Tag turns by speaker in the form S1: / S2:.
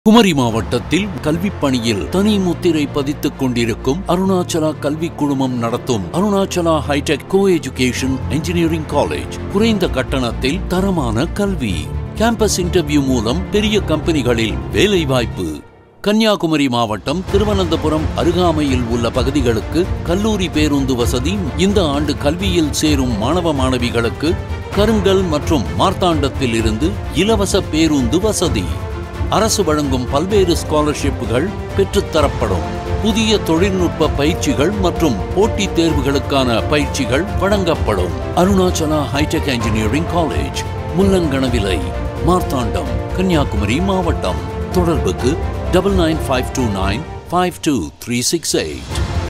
S1: குமரி மாவட்டத்தில் கல்விப் பணியில் தனி முத்திரை பதித்துக் கொண்டிருக்கும் அருணாச்சலா கல்விக் குழுமம் நடத்தும் Arunachala hi tech coeducation engineering college குறைந்த கட்டணத்தில் தரமான கல்வி கேம்பஸ் இன்டர்வியூ மூலம் பெரிய கம்பெனிகளில் வேலைவாய்ப்பு கன்னியாகுமரி மாவட்டம் திருவனந்தபுரம் அருகாமையில் உள்ள பகுதிகளுக்கு கல்லூரி பேருந்து வசதி இந்த ஆண்டு கல்வியில் சேரும் மாணவ மாணவிகளுக்கு கருங்கல் மற்றும் மார்த்தாண்டத்தில் இருந்து இலவச பேருந்து வசதி அரசு வழங்கும் பல்வேறு ஸ்காலர்ஷிப்புகள் பெற்றுத்தரப்படும் புதிய தொழில்நுட்ப பயிற்சிகள் மற்றும் போட்டித் தேர்வுகளுக்கான பயிற்சிகள் வழங்கப்படும் Arunachala hi tech engineering college Mullanganavilai Marthandam Kanyakumari மாவட்டம் தொடர்புக்கு double nine five two nine five two three six eight